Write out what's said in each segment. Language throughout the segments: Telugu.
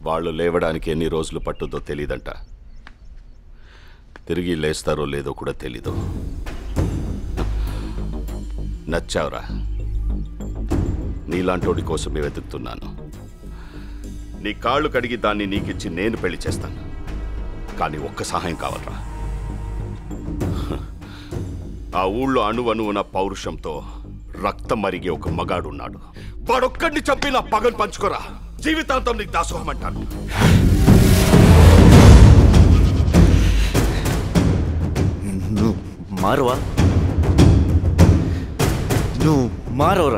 వాళ్ళు లేవడానికి ఎన్ని రోజులు పట్టుద్దో తెలీదంట తిరిగి లేస్తారో లేదో కూడా తెలీదు నచ్చావురా నీలాంటోడి కోసమే వెతుకుతున్నాను నీ కాళ్ళు కడిగి దాన్ని నీకిచ్చి నేను పెళ్లి చేస్తాను కానీ ఒక్క సహాయం కావాలరా ఆ ఊళ్ళో అణువణువున పౌరుషంతో రక్తం మరిగే ఒక మగాడున్నాడు వాడొక్కడిని చంపి నా పగను పంచుకోరా జీవితాంతం నీకు దాసోహం అంటాను నువ్వు మారవా నువ్వు మారవరా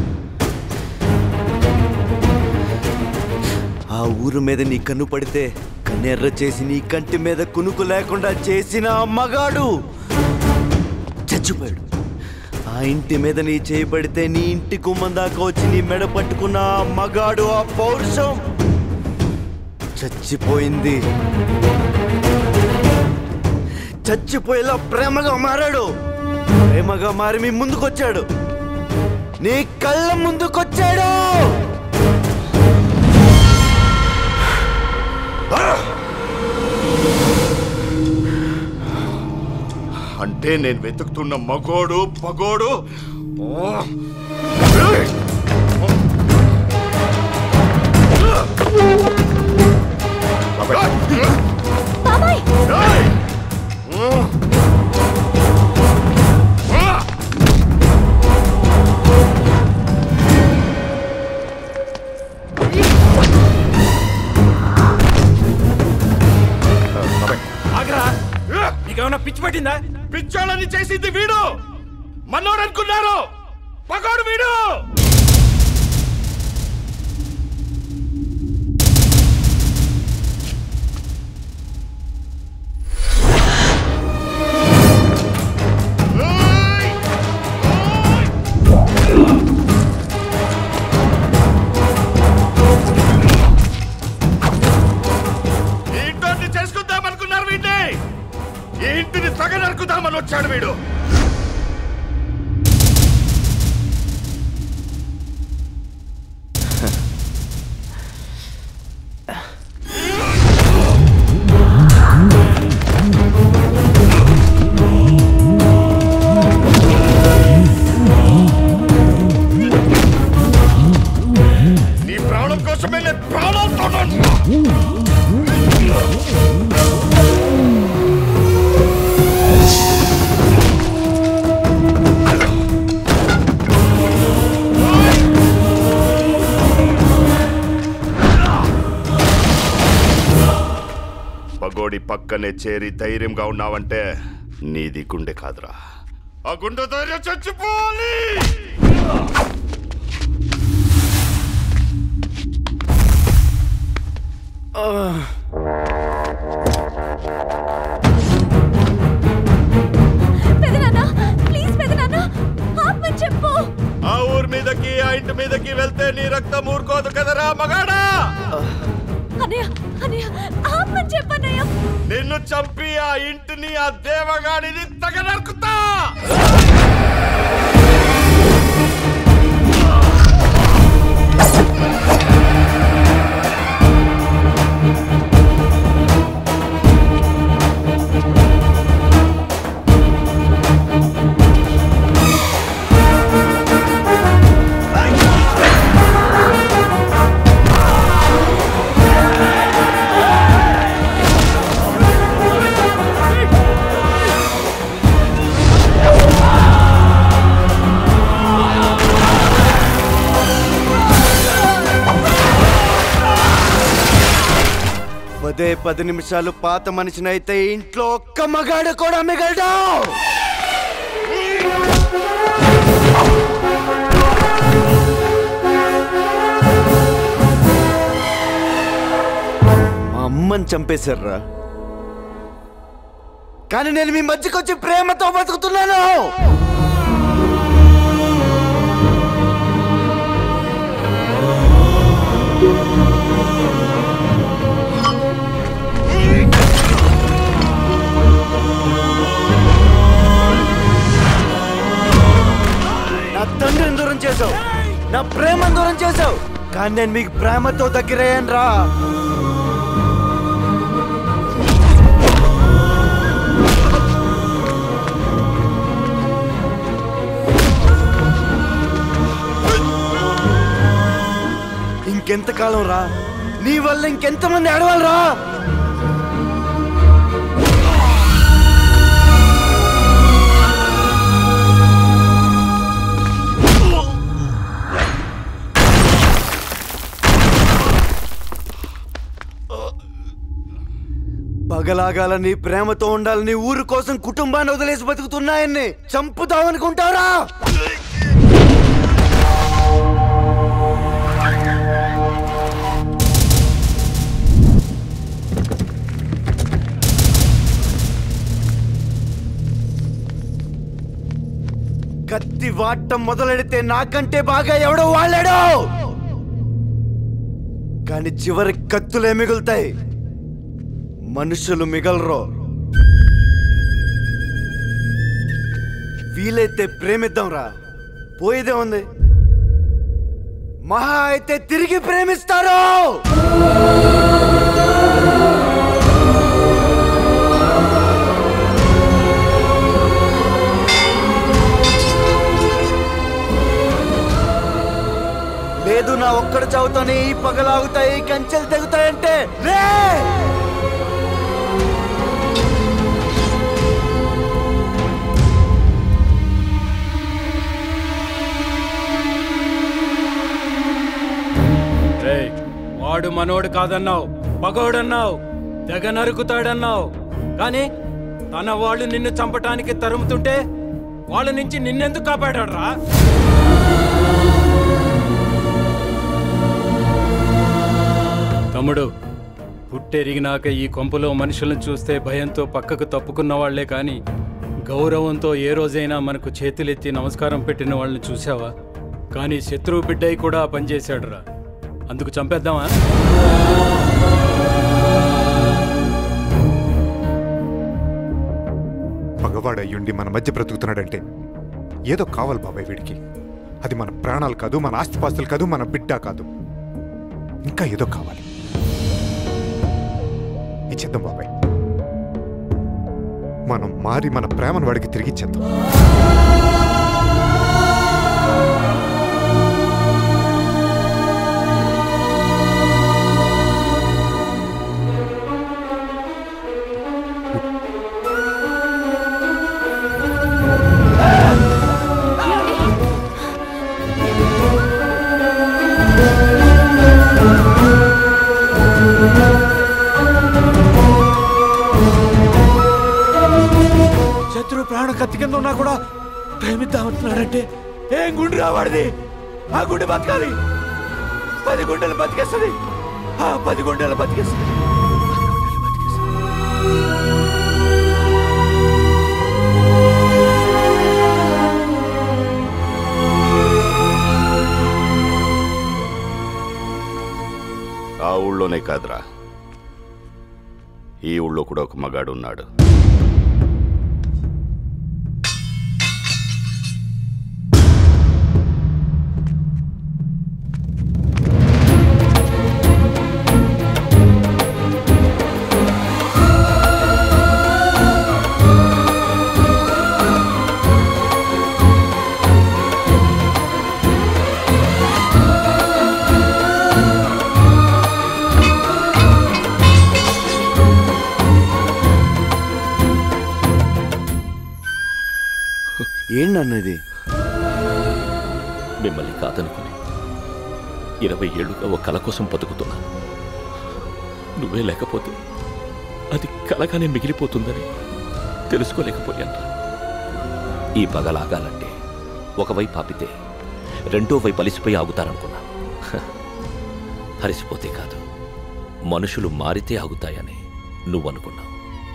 ఆ ఊరు మీద నీ కన్ను పడితే కన్నెర్ర చేసి నీ కంటి మీద కునుకు లేకుండా చేసిన ఆ మగాడు చచ్చిపోయాడు ఆ ఇంటి మీద నీ చేయి పడితే నీ ఇంటి గుమ్మం దాకా వచ్చి నీ మెడ పట్టుకున్న ఆ మగాడు ఆ పౌరుషం చచ్చిపోయింది చచ్చిపోయేలా ప్రేమగా మారాడు ప్రేమగా మారి మీ ముందుకొచ్చాడు నీ కళ్ళ ముందుకొచ్చాడు అంటే నేను వెతుకుతున్న మగోడు పగోడు ఓ! బాబాయ్ ఆగరా నీకేమన్నా పిచ్చి పట్టిందా పిచ్చోళ్ళని చేసింది వీడు మన్నోడు అనుకున్నారు పగోడు వీడు ఏంటోటి చేసుకుందాం అనుకున్నారు వీడిని ఈ ఇంటిని సగ నరుకుదామని వచ్చాడు వీడు నీ ప్రాణం కోసమే నేను ప్రాణంతో పగోడి పక్కనే చేరి ధైర్యంగా ఉన్నావంటే నీది గుండె కాదురా ఆ గుండె ధైర్యం చచ్చిపోవాలి పెదనాన్న ప్లీజ్ పెదనాన్న ఆపమని చెప్పు ఆ ఊరి మీదకి ఆ ఇంటి మీదకి వెళ్తే నీ రక్తం ఊరుకోదు కదరా మగాడా అన్నయ్య అన్నయ్య ఆపమని చెప్పన్నయ్య నిన్ను చంపి ఆ ఇంటిని ఆ దేవగాడిని తగ నరుకుతా పదే పది నిమిషాలు పాత మనిషినైతే ఇంట్లో ఒక్క మగాడు కూడా మిగలడు మా అమ్మని చంపేశారా కానీ నేను మీ మధ్యకొచ్చి ప్రేమతో బతుకుతున్నాను నా తండ్రిని దూరం చేసావు నా ప్రేమను దూరం చేసావు కానీ నేను మీకు ప్రేమతో దగ్గరయ్యాను రా ఇంకెంతకాలం రా నీ వల్ల ఇంకెంతమంది ఆడవాళ్ళు రా పగలాగాలని ప్రేమతో ఉండాలని ఊరు కోసం కుటుంబాన్ని వదిలేసి బతుకుతున్నాయన్ని చంపుతామనుకుంటారా కత్తి వాడటం మొదలెడితే నాకంటే బాగా ఎవడో వాళ్ళాడు కానీ చివరి కత్తులే మిగులుతాయి మనుషులు మిగలరు వీలైతే ప్రేమిద్దాంరా పోయేదే ఉంది మహా అయితే తిరిగి ప్రేమిస్తారు లేదు నా ఒక్కడ చదువుతానే ఈ పగలాగుతాయి కంచెలు తెగుతాయంటే లే రేయ్, వాడు మనోడు కాదన్నావు పగోడన్నావు తెగ నరుకుతాడన్నావు కానీ తన వాళ్ళు నిన్ను చంపటానికి తరుముతుంటే వాళ్ళ నుంచి నిన్నెందుకు కాపాడాడు రా తమ్ముడు పుట్టెరిగినాక ఈ కొంపలో మనుషులను చూస్తే భయంతో పక్కకు తప్పుకున్న వాళ్లే కానీ గౌరవంతో ఏ రోజైనా మనకు చేతులెత్తి నమస్కారం పెట్టిన వాళ్ళని చూసావా కానీ శత్రువు బిడ్డయి కూడా ఆ పని చేశాడురా అందుకు చంపేద్దామా పగవాడయ్యుండి మన మధ్య బ్రతుకుతున్నాడంటే ఏదో కావాలి బాబాయ్ వీడికి అది మన ప్రాణాలు కాదు మన ఆస్తిపాస్తులు కాదు మన బిడ్డ కాదు ఇంకా ఏదో కావాలి ఇచ్చేద్దాం బాబాయ్ మనం మారి మన ప్రేమను వాడికి తిరిగి ఇచ్చేద్దాం శత్రువు ప్రాణం కత్తి కింద ఉన్నా కూడా ప్రేమిద్దామంటున్నాడంటే ఏం గుండె రావాడిది ఆ గుండె బతకాలి పది గుండెలు బతికేస్తుంది ఆ పది గుండెలు బతికేస్తుంది ఆ ఊళ్ళోనే కాదురా ఈ ఊళ్ళో కూడా ఒక మగాడు ఉన్నాడు ఏంటన్నది మిమ్మల్ని కాదనుకుని ఇరవై ఏళ్ళుగా ఒక కళ కోసం బతుకుతున్నా నువ్వే లేకపోతే అది కలగానే మిగిలిపోతుందని తెలుసుకోలేకపోయాను ఈ పగలాగాలంటే ఒకవైపు ఆపితే రెండో వైపు అలిసిపోయి ఆగుతారనుకున్నా హ, అలసిపోతే కాదు మనుషులు మారితే ఆగుతాయని నువ్వు అనుకున్నావు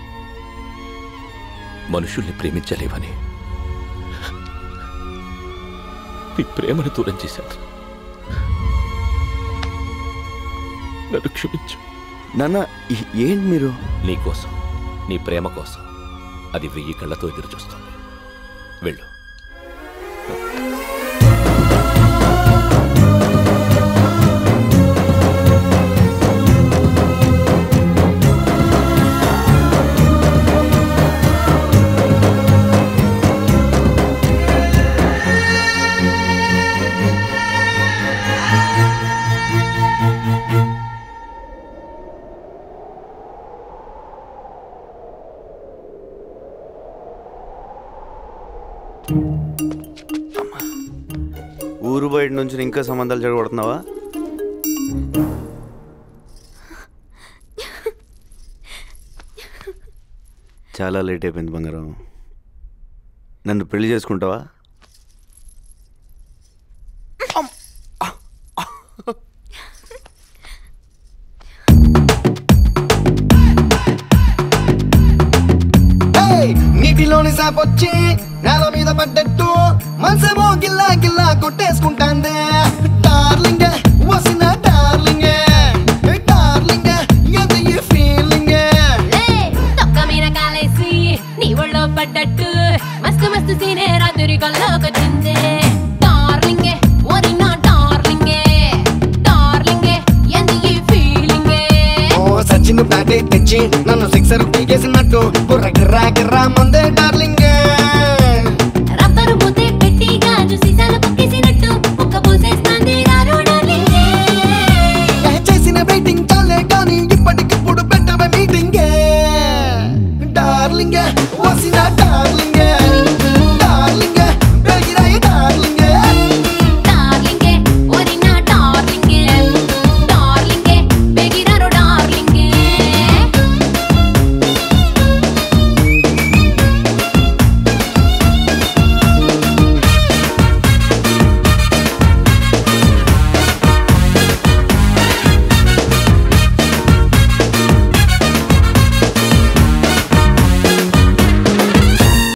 మనుషుల్ని ప్రేమించలేవని నీ ప్రేమను దూరం చేశాను నన్ను క్షమించు నాన్న ఈ- ఏంటి మీరు నీ కోసం నీ ప్రేమ కోసం అది వెయ్యి కళ్ళతో ఎదురు చూస్తుంది వెళ్ళు ఊరు బయట నుంచి ఇంకా సంబంధాలు చెడగొడుతున్నావా చాలా లేట్ అయిపోయింది బంగారం నన్ను పెళ్లి చేసుకుంటావా ఏయ్! నీటిలోని సాపొచ్చి నేల మీద పడ్డట్టు మనసేమో గిల్లా గిల్లా కొట్టేసుకుంటాందే డార్లింగ్ వసిన డార్లింగ్ డార్లింగ్ ఇది ఈ ఫీలింగ్ తొక్క మీద కాలేసి నీ ఒళ్ళో పడ్డట్టు మస్తు మస్తు సీనే రాత్రి కల్లోకొచ్చింది డార్లింగే ఓరి నా డార్లింగే డార్లింగే ఎందు ఈ ఫీలింగే ఓ సచిన్ బ్యాటే తెచ్చి నన్ను సిక్సర్ పీకేసినట్టు బుర్ర గిర్రా గిర్రా మందే డార్లింగ్